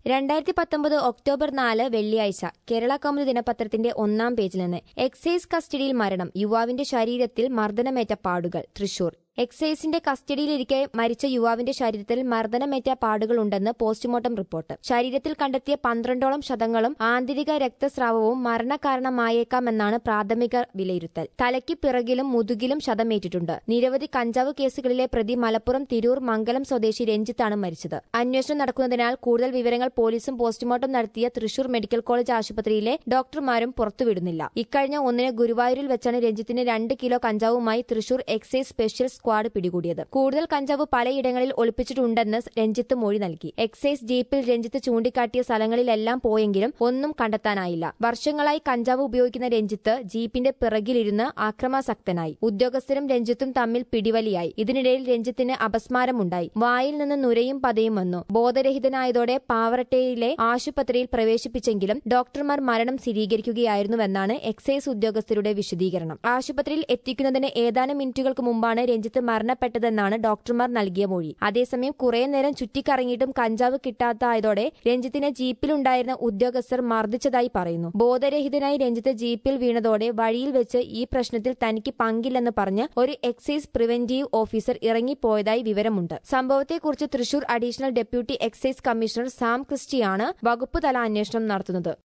രണ്ടായിരത്തി പത്തൊമ്പത് ഒക്ടോബർ നാല് വെള്ളിയാഴ്ച കേരള കൗമുദി ദിനപത്രത്തിന്റെ ഒന്നാം പേജിൽ നിന്ന് എക്സൈസ് കസ്റ്റഡിയിൽ മരണം യുവാവിന്റെ ശരീരത്തിൽ മർദ്ദനമേറ്റ പാടുകൾ തൃശൂർ എക്സൈസിന്റെ കസ്റ്റഡിയിലിരിക്കെ മരിച്ച യുവാവിന്റെ ശരീരത്തിൽ മർദ്ദനമേറ്റ പാടുകളുണ്ടെന്ന് പോസ്റ്റ്മോർട്ടം റിപ്പോർട്ട് ശരീരത്തിൽ കണ്ടെത്തിയ പന്ത്രണ്ടോളം ശതങ്ങളും ആന്തരിക രക്തസ്രാവവും മരണകാരണമായേക്കാമെന്നാണ് പ്രാഥമിക വിലയിരുത്തൽ തലയ്ക്ക് പിറകിലും മുതുകിലും ശതമേറ്റിട്ടുണ്ട് നിരവധി കഞ്ചാവ് കേസുകളിലെ പ്രതി മലപ്പുറം തിരൂർ മംഗലം സ്വദേശി രഞ്ജിത്താണ് മരിച്ചത് അന്വേഷണം നടക്കുന്നതിനാൽ കൂടുതൽ വിവരങ്ങൾ പോലീസും പോസ്റ്റ്മോർട്ടം നടത്തിയ തൃശൂർ മെഡിക്കൽ കോളേജ് ആശുപത്രിയിലെ ഡോക്ടർമാരും പുറത്തുവിടുന്നില്ല ഇക്കഴിഞ്ഞ ഒന്നിന് ഗുരുവായൂരിൽ വെച്ചാണ് രഞ്ജിത്തിന് രണ്ട് കിലോ കഞ്ചാവുമായി തൃശൂർ എക്സൈസ് സ്പെഷ്യൽ സ്ക്വാഡ് പിടികൂടിയത് കൂടുതൽ കഞ്ചാവ് പലയിടങ്ങളിൽ ഒളിപ്പിച്ചിട്ടുണ്ടെന്ന് രഞ്ജിത്ത് മൊഴി നൽകി എക്സൈസ് ജീപ്പിൽ രഞ്ജിത്ത് ചൂണ്ടിക്കാട്ടിയ സ്ഥലങ്ങളിലെല്ലാം പോയെങ്കിലും ഒന്നും കണ്ടെത്താനായില്ല വർഷങ്ങളായി കഞ്ചാവ് ഉപയോഗിക്കുന്ന രഞ്ജിത്ത് ജീപ്പിന്റെ പിറകിലിരുന്ന് ആക്രമാസക്തനായി ഉദ്യോഗസ്ഥരും രഞ്ജിത്തും തമ്മിൽ പിടിവലിയായി ഇതിനിടയിൽ രഞ്ജിത്തിന് അപസ്മാരമുണ്ടായി വായിൽ നിന്ന് നുരയും പതയും വന്നു ബോധരഹിതനായതോടെ പാവറട്ടയിലെ ആശുപത്രിയിൽ പ്രവേശിപ്പിച്ചെങ്കിലും ഡോക്ടർമാർ മരണം സ്ഥിരീകരിക്കുകയായിരുന്നുവെന്നാണ് എക്സൈസ് ഉദ്യോഗസ്ഥരുടെ വിശദീകരണം ആശുപത്രിയിൽ എത്തിക്കുന്നതിന് ഏതാനും മിനിറ്റുകൾക്ക് മുമ്പാണ് രഞ്ജിത്ത് മരണപ്പെട്ടതെന്നാണ് ഡോക്ടർമാർ നൽകിയ മൊഴി അതേസമയം കുറേ നേരം ചുറ്റിക്കറങ്ങിയിട്ടും കഞ്ചാവ് കിട്ടാത്തായതോടെ രഞ്ജിത്തിനെ ജീപ്പിലുണ്ടായിരുന്ന ഉദ്യോഗസ്ഥർ മർദ്ദിച്ചതായി പറയുന്നു ബോധരഹിതനായി രഞ്ജിത്ത് ജീപ്പിൽ വീണതോടെ വഴിയിൽ വെച്ച് ഈ പ്രശ്നത്തിൽ തനിക്ക് പങ്കില്ലെന്ന് പറഞ്ഞ് ഒരു എക്സൈസ് പ്രിവന്റീവ് ഓഫീസർ ഇറങ്ങിപ്പോയതായി വിവരമുണ്ട് സംഭവത്തെക്കുറിച്ച് Thrissur additional deputy excise commissioner Sam ക്രിസ്റ്റിയാണ് വകുപ്പ് തല അന്വേഷണം നടത്തുന്നത്